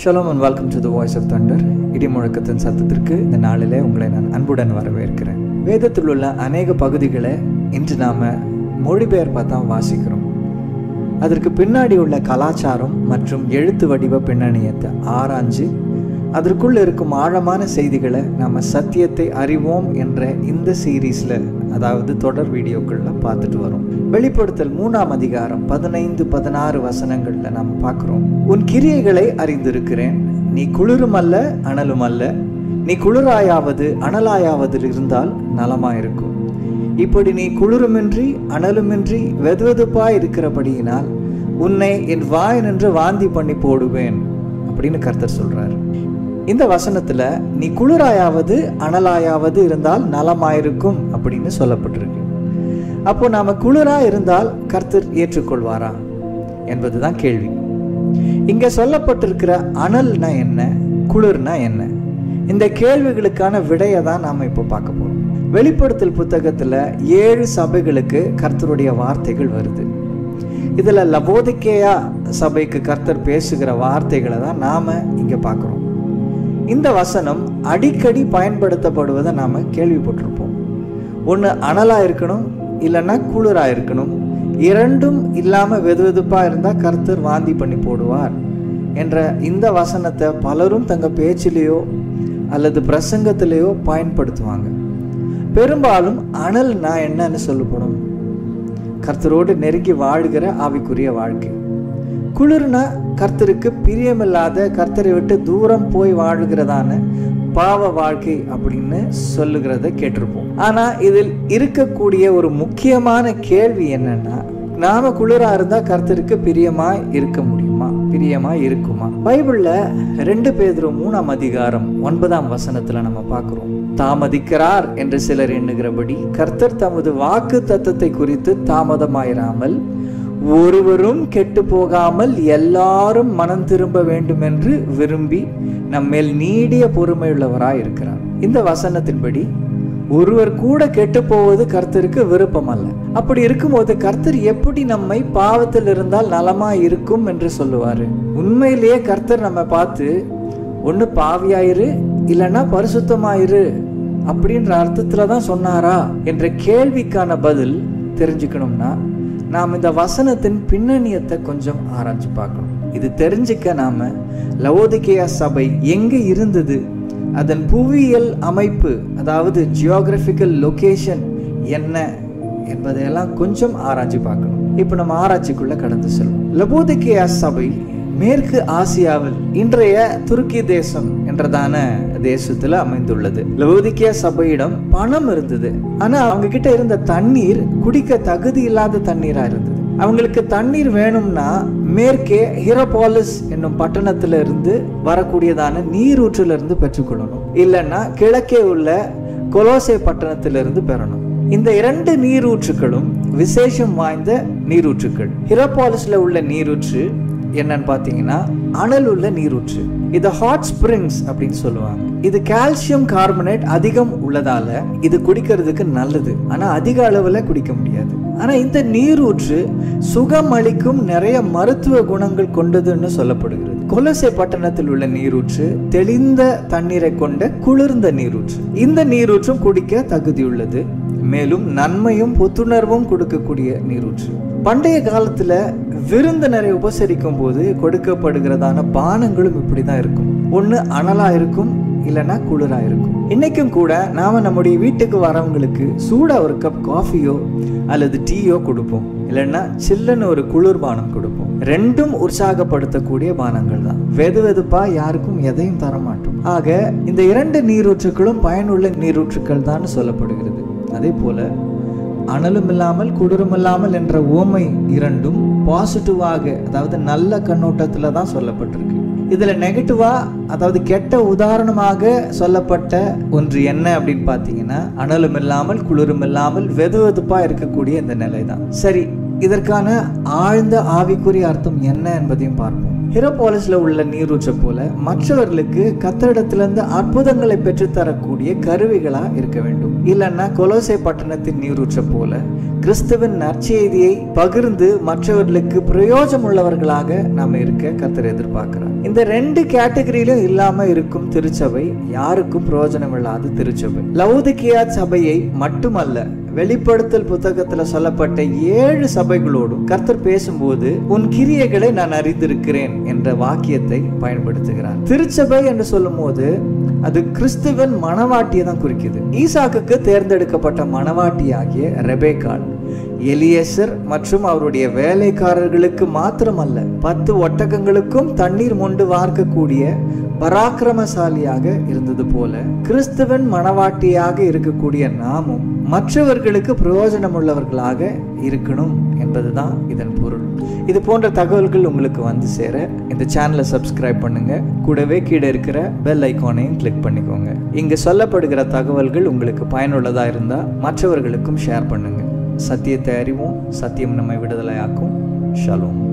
shalom and welcome to the voice of thunder இடி முழக்கத்தின் சத்தத்திற்கு இந்த நாளிலே உங்களை நான் அன்புடன் வரவேற்கிறேன் வேதத்தில் உள்ள அநேக பகுதிகளை இன்று நாம் மொழிபெயர்ப்பாக தான் வாசிக்கிறோம் அதற்கு பின்னாடி உள்ள கலாச்சாரம் மற்றும் எழுத்து வடிவ பின்னணியத்தை ஆராய்ஞ்சு அதற்குள்ள இருக்கும் ஆழமான செய்திகளை நம்ம சத்தியத்தை அறிவோம் என்ற இந்த சீரீஸில் அதாவது தொடர் வீடியோக்களில் பார்த்துட்டு வரோம் வெளிப்படுத்தல் மூணாம் அதிகாரம் பதினைந்து பதினாறு வசனங்களில் நாம் பார்க்குறோம் உன் கிரியைகளை அறிந்திருக்கிறேன் நீ குளிரும் அல்ல அனலும் அல்ல நீ குளிராயாவது அனலாயாவது இருந்தால் நலமாயிருக்கும் இப்படி நீ குளிருமின்றி அனலுமின்றி வெதுவெதுப்பாய் இருக்கிறபடியினால் உன்னை என் வாய் நின்று வாந்தி பண்ணி போடுவேன் அப்படின்னு கர்த்தர் சொல்றார் இந்த வசனத்துல நீ குளிராயாவது அனலாயாவது இருந்தால் நலமாயிருக்கும் அப்படின்னு சொல்லப்பட்டிருக்கு அப்போ நாம குளிரா இருந்தால் கர்த்தர் ஏற்றுக்கொள்வாரா என்பதுதான் கேள்வி இங்க சொல்லப்பட்டிருக்கிற அனல்னா என்ன குளிர்னா என்ன இந்த கேள்விகளுக்கான விடையை தான் நாம இப்போ பார்க்க போறோம் வெளிப்படுத்தல் புத்தகத்துல ஏழு சபைகளுக்கு கர்த்தருடைய வார்த்தைகள் வருது இதுல லபோதிக்கேயா சபைக்கு கர்த்தர் பேசுகிற வார்த்தைகளை தான் நாம இங்க பார்க்குறோம் இந்த வசனம் அடிக்கடி பயன்படுத்தப்படுவதை நாம கேள்விப்பட்டிருப்போம் ஒன்று அனலா இருக்கணும் இல்லைன்னா குளிரா இருக்கணும் இரண்டும் இல்லாம வெது வெதுப்பா இருந்தா கர்த்தர் வாந்தி பண்ணி போடுவார் என்ற இந்த வசனத்தை பலரும் தங்க பேச்சிலேயோ அல்லது பிரசங்கத்திலேயோ பயன்படுத்துவாங்க பெரும்பாலும் அனல்னா என்னன்னு சொல்லப்படும் கர்த்தரோடு நெருங்கி வாழ்கிற ஆவிக்குரிய வாழ்க்கை குளிர்னா கர்த்தருக்கு பிரியமில்லாத கர்த்தரை விட்டு தூரம் போய் வாழ்கிறதான பாவ வாழ்க்கை அப்படின்னு சொல்லுகிறத கேட்டிருப்போம் ஆனா இதில் இருக்கக்கூடிய ஒரு முக்கியமான கேள்வி என்னன்னா நாம குளிரா இருந்தா கர்த்தருக்கு பிரியமா இருக்க முடியுமா பிரியமா இருக்குமா பைபிள்ல ரெண்டு பேதரு மூணாம் அதிகாரம் ஒன்பதாம் வசனத்துல நம்ம பார்க்கிறோம் தாமதிக்கிறார் என்று சிலர் எண்ணுகிறபடி கர்த்தர் தமது வாக்கு தத்தத்தை குறித்து தாமதமாயிராமல் ஒருவரும் கெட்டு போகாமல் எல்லாரும் மனம் திரும்ப வேண்டும் என்று விரும்பி நம்மேல் நீடிய பொறுமையுள்ளவராய் இருக்கிறார் இந்த வசனத்தின்படி ஒருவர் கூட கெட்டு போவது கர்த்தருக்கு விருப்பம் அல்ல அப்படி இருக்கும்போது கர்த்தர் எப்படி நம்மை பாவத்தில் இருந்தால் நலமா இருக்கும் என்று சொல்லுவாரு உண்மையிலேயே கர்த்தர் நம்ம பார்த்து ஒன்று பாவியாயிரு இல்லைன்னா பரிசுத்தமாயிரு அப்படின்ற அர்த்தத்துல தான் சொன்னாரா என்ற கேள்விக்கான பதில் தெரிஞ்சுக்கணும்னா நாம் இந்த வசனத்தின் பின்னணியத்தை கொஞ்சம் ஆராய்ச்சி பார்க்கணும் இது தெரிஞ்சுக்க நாம லவோதிகேயா சபை எங்க இருந்தது அதன் புவியியல் அமைப்பு அதாவது ஜியோகிராபிக்கல் லொகேஷன் என்ன என்பதையெல்லாம் கொஞ்சம் ஆராய்ச்சி பார்க்கணும் இப்போ நம்ம ஆராய்ச்சிக்குள்ள கடந்து செல்வோம் லபோதிகேயா சபை மேற்கு ஆசியாவில் இன்றைய துருக்கி தேசம் என்றதான தேசத்துல அமைந்துள்ளது லவோதிக்கிய சபையிடம் பணம் இருந்தது ஆனா அவங்க கிட்ட இருந்த தண்ணீர் குடிக்க தகுதி இல்லாத தண்ணீரா இருந்தது அவங்களுக்கு தண்ணீர் வேணும்னா மேற்கே ஹீரோபாலிஸ் என்னும் பட்டணத்துல இருந்து வரக்கூடியதான நீரூற்றுல இருந்து பெற்றுக்கொள்ளணும் இல்லைன்னா கிழக்கே உள்ள கொலோசே பட்டணத்திலிருந்து பெறணும் இந்த இரண்டு நீரூற்றுகளும் விசேஷம் வாய்ந்த நீரூற்றுகள் ஹிரோபாலிஸ்ல உள்ள நீரூற்று என்னன்னு பார்த்தீங்கன்னா அனல் உள்ள நீரூற்று இது ஹாட் ஸ்ப்ரிங்ஸ் அப்படின்னு சொல்லுவாங்க இது கால்சியம் கார்பனேட் அதிகம் உள்ளதால இது குடிக்கிறதுக்கு நல்லது ஆனா அதிக அளவுல குடிக்க முடியாது ஆனா இந்த நீரூற்று சுகம் அளிக்கும் நிறைய மருத்துவ குணங்கள் கொண்டதுன்னு சொல்லப்படுகிறது கொலசை பட்டணத்தில் உள்ள நீரூற்று தெளிந்த தண்ணீரை கொண்ட குளிர்ந்த நீரூற்று இந்த நீரூற்றும் குடிக்க தகுதியுள்ளது மேலும் நன்மையும் புத்துணர்வும் கொடுக்கக்கூடிய நீரூற்று பண்டைய காலத்துல விருந்தினரை உபசரிக்கும் போது கொடுக்கப்படுகிறதான பானங்களும் இப்படிதான் இருக்கும் ஒன்று அனலா இருக்கும் இல்லைன்னா குளிரா இருக்கும் இன்னைக்கும் கூட நாம நம்முடைய வீட்டுக்கு வரவங்களுக்கு சூடா ஒரு கப் காஃபியோ அல்லது டீயோ கொடுப்போம் இல்லைன்னா சில்லுன்னு ஒரு குளிர்பானம் கொடுப்போம் ரெண்டும் உற்சாகப்படுத்தக்கூடிய பானங்கள் தான் வெது வெதுப்பா யாருக்கும் எதையும் தர மாட்டோம் ஆக இந்த இரண்டு நீரூற்றுகளும் பயனுள்ள நீரூற்றுக்கள் தான் சொல்லப்படுகிறது அதே போல அனலும் இல்லாமல் குளிரும் இல்லாமல் என்ற ஓமை இரண்டும் பாசிட்டிவாக அதாவது நல்ல கண்ணோட்டத்துல தான் சொல்லப்பட்டிருக்கு இதுல நெகட்டிவா அதாவது கெட்ட உதாரணமாக சொல்லப்பட்ட ஒன்று என்ன அப்படின்னு பார்த்தீங்கன்னா அனலும் இல்லாமல் குளிரும் இல்லாமல் வெது வெதுப்பா இருக்கக்கூடிய இந்த நிலை தான் சரி இதற்கான ஆழ்ந்த ஆவிக்குரிய அர்த்தம் என்ன என்பதையும் பார்ப்போம் ஹிரோபாலிஸ்ல உள்ள நீரூற்றை போல மற்றவர்களுக்கு கத்தரிடத்திலிருந்து அற்புதங்களை பெற்றுத்தரக்கூடிய கருவிகளா இருக்க வேண்டும் இல்லைன்னா கொலோசை பட்டணத்தின் நீரூற்றை போல கிறிஸ்துவின் நற்செய்தியை பகிர்ந்து மற்றவர்களுக்கு பிரயோஜனம் உள்ளவர்களாக நாம் இருக்க கர்த்தர் எதிர்பார்க்கிறார் இந்த ரெண்டு கேட்டகரியிலும் இல்லாம இருக்கும் திருச்சபை யாருக்கும் பிரயோஜனம் இல்லாத திருச்சபை லவுதிக்கியா சபையை மட்டுமல்ல வெளிப்படுத்தல் புத்தகத்துல சொல்லப்பட்ட ஏழு சபைகளோடும் கர்த்தர் பேசும்போது உன் கிரியைகளை நான் அறிந்திருக்கிறேன் என்ற வாக்கியத்தை பயன்படுத்துகிறார் திருச்சபை என்று சொல்லும் போது அது கிறிஸ்துவன் மணவாட்டியை தான் குறிக்குது ஈசாக்குக்கு தேர்ந்தெடுக்கப்பட்ட மணவாட்டியாகிய ரெபேக்காள் எலியேசர் மற்றும் அவருடைய வேலைக்காரர்களுக்கு மாத்திரமல்ல பத்து ஒட்டகங்களுக்கும் தண்ணீர் மொண்டு வார்க்கக்கூடிய பராக்கிரமசாலியாக இருந்தது போல கிறிஸ்துவன் மணவாட்டியாக இருக்கக்கூடிய நாமும் மற்றவர்களுக்கு பிரயோஜனம் உள்ளவர்களாக இருக்கணும் என்பதுதான் இதன் பொருள் இது போன்ற தகவல்கள் உங்களுக்கு வந்து சேர இந்த சேனலை சப்ஸ்கிரைப் பண்ணுங்க கூடவே கீழே இருக்கிற பெல் ஐக்கானையும் கிளிக் பண்ணிக்கோங்க இங்க சொல்லப்படுகிற தகவல்கள் உங்களுக்கு பயனுள்ளதா இருந்தா மற்றவர்களுக்கும் ஷேர் பண்ணுங்க சத்தியத்தை அறிவோம் சத்தியம் நம்மை விடுதலையாக்கும் ஷலோம்